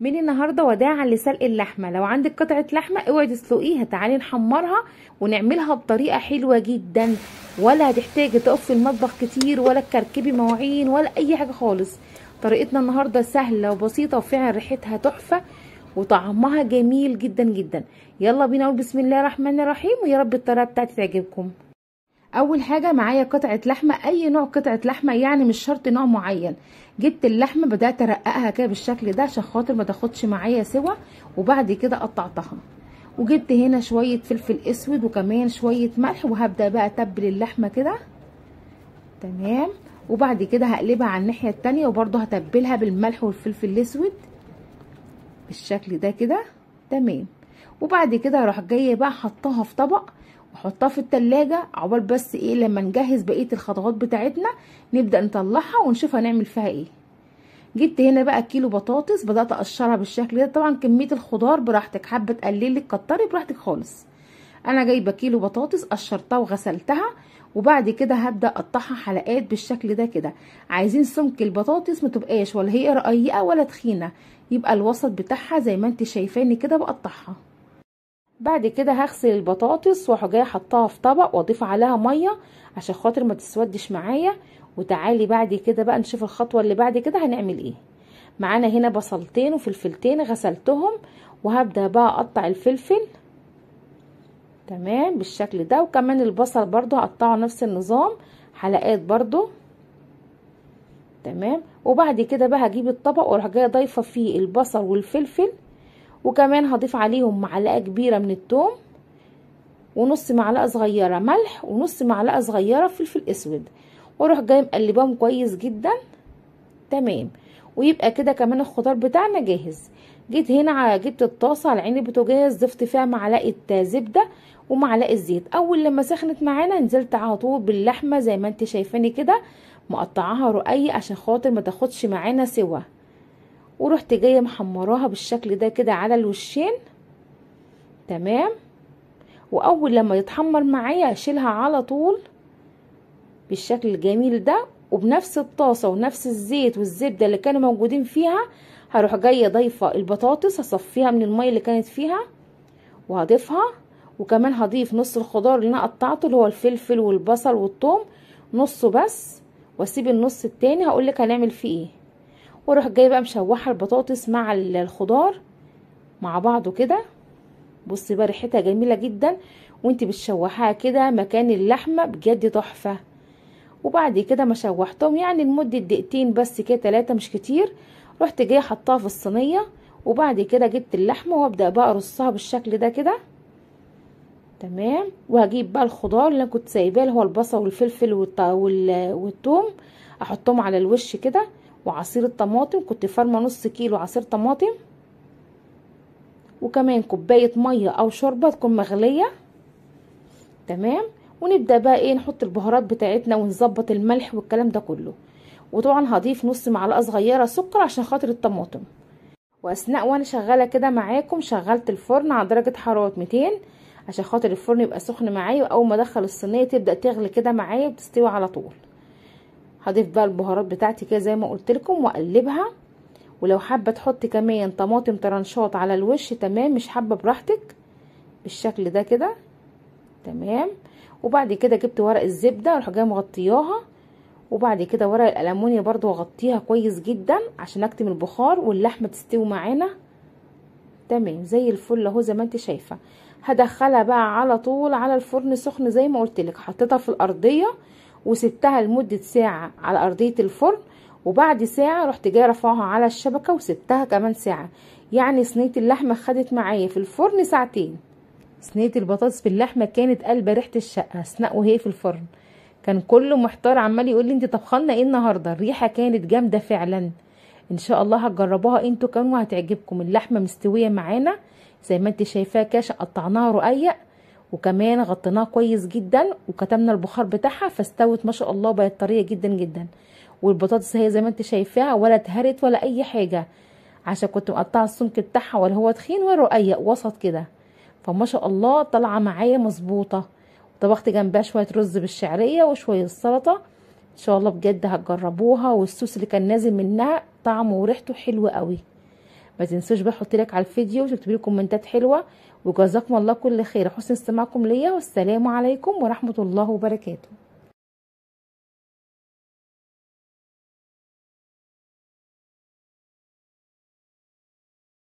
من النهارده وداعا لسلق اللحمه لو عندك قطعه لحمه اوعي تسلقيها تعالي نحمرها ونعملها بطريقه حلوه جدا ولا هتحتاجي تقفي في المطبخ كتير ولا تكركبي مواعين ولا اي حاجه خالص طريقتنا النهارده سهله وبسيطه وفعلا ريحتها تحفه وطعمها جميل جدا جدا يلا بينا نقول بسم الله الرحمن الرحيم ويا رب الطريقه بتاعتي تعجبكم اول حاجه معايا قطعه لحمه اي نوع قطعه لحمه يعني مش شرط نوع معين جبت اللحمه بدات ارققها كده بالشكل ده عشان خاطر ما تاخدش معايا سوا وبعد كده قطعتها وجبت هنا شويه فلفل اسود وكمان شويه ملح وهبدا بقى اتبل اللحمه كده تمام وبعد كده هقلبها على الناحيه التانية وبرده هتبلها بالملح والفلفل الاسود بالشكل ده كده تمام وبعد كده اروح جايه بقى حطاها في طبق واحطها في التلاجة عقبال بس ايه لما نجهز بقيه الخطوات بتاعتنا نبدا نطلعها ونشوف هنعمل فيها ايه جبت هنا بقى كيلو بطاطس بدات اقشرها بالشكل ده طبعا كميه الخضار براحتك حابه تقللي تكتري براحتك خالص انا جايبه كيلو بطاطس قشرتها وغسلتها وبعد كده هبدا اقطعها حلقات بالشكل ده كده عايزين سمك البطاطس ما تبقاش ولا هي رقيقه ولا تخينه يبقى الوسط بتاعها زي ما انت شايفاني كده بقطعها بعد كده هغسل البطاطس واروح جايه احطها في طبق واضيف عليها ميه عشان خاطر ما تسودش معايا وتعالي بعد كده بقى نشوف الخطوه اللي بعد كده هنعمل ايه معانا هنا بصلتين وفلفلتين غسلتهم وهبدا بقى اقطع الفلفل تمام بالشكل ده وكمان البصل برضو هقطعه نفس النظام حلقات برضو تمام وبعد كده بقى هجيب الطبق واروح جايه ضايفه فيه البصل والفلفل وكمان هضيف عليهم معلقه كبيره من الثوم ونص معلقه صغيره ملح ونص معلقه صغيره فلفل اسود واروح جايه مقلباهم كويس جدا تمام ويبقى كده كمان الخضار بتاعنا جاهز جيت هنا جبت الطاسه على عين البوتاجاز ضفت فيها معلقه زبده ومعلقه زيت اول لما سخنت معانا نزلت على طول باللحمه زي ما انت شايفاني كده مقطعاها رقيق عشان خاطر ما تاخدش معانا سوا ورحت جايه محمراها بالشكل ده كده على الوشين تمام واول لما يتحمر معايا اشيلها على طول بالشكل الجميل ده وبنفس الطاسه ونفس الزيت والزبده اللي كانوا موجودين فيها هروح جايه ضايفه البطاطس هصفيها من الميه اللي كانت فيها وهضيفها وكمان هضيف نص الخضار اللي انا قطعته اللي هو الفلفل والبصل والثوم نصه بس واسيب النص التاني هقولك هنعمل فيه ايه واروح جايه بقى مشوحه البطاطس مع الخضار مع بعضه كده بصي بقى ريحتها جميله جدا وانت بتشوحيها كده مكان اللحمه بجد تحفه وبعد كده ما شوحتهم يعني لمده دقيقتين بس كده ثلاثه مش كتير رحت جايه حطاها في الصينيه وبعد كده جبت اللحمه وابدا بقى ارصها بالشكل ده كده تمام وهجيب بقى الخضار اللي انا كنت سايباه اللي هو البصل والفلفل والثوم احطهم على الوش كده وعصير الطماطم كنت فارمه نص كيلو عصير طماطم وكمان كوبايه ميه او شوربه تكون مغليه تمام ونبدا بقى ايه نحط البهارات بتاعتنا ونظبط الملح والكلام ده كله وطبعا هضيف نص معلقه صغيره سكر عشان خاطر الطماطم واثناء وانا شغاله كده معاكم شغلت الفرن على درجه حراره 200 عشان خاطر الفرن يبقى سخن معايا واول ما ادخل الصينيه تبدا تغلي كده معايا بتستوي على طول هضيف بقى البهارات بتاعتي كده زي ما قلت لكم واقلبها ولو حابه تحطي كمان طماطم طرنشات على الوش تمام مش حابه براحتك بالشكل ده كده تمام وبعد كده جبت ورق الزبده اروح جايه مغطياها وبعد كده ورق الالومنيا برضو اغطيها كويس جدا عشان اكتم البخار واللحمه تستوي معانا تمام زي الفل اهو زي ما انت شايفه هدخلها بقى على طول على الفرن سخن زي ما قلت لك حطيتها في الارضيه وسبتها لمده ساعه على ارضيه الفرن وبعد ساعه رحت جايه رافعها على الشبكه وسبتها كمان ساعه يعني صينيه اللحمه خدت معايا في الفرن ساعتين صينيه البطاطس باللحمه كانت قلبه ريحه الشقه اثناء وهي في الفرن كان كله محتار عمال يقول لي انت طبخنا ايه النهارده الريحه كانت جامده فعلا ان شاء الله هتجربوها انتوا كمان وهتعجبكم اللحمه مستويه معانا زي ما انت شايفاها كاش قطعناها رقيق وكمان غطيناها كويس جدا وكتمنا البخار بتاعها فاستوت ما شاء الله بقت طريه جدا جدا والبطاطس هي زي ما انت شايفاها ولا اتهرت ولا اي حاجه عشان كنت مقطعه السمك بتاعها ولا هو تخين ولا رقيق وسط كده فما شاء الله طالعه معايا مظبوطه طبخت جنبها شويه رز بالشعريه وشويه سلطه ان شاء الله بجد هتجربوها والصوص اللي كان نازل منها طعمه وريحته حلو قوي ما تنسوش بقى حطي لك على الفيديو وتكتبي لي كومنتات حلوه وجزاكم الله كل خير حسن استماعكم ليا والسلام عليكم ورحمه الله وبركاته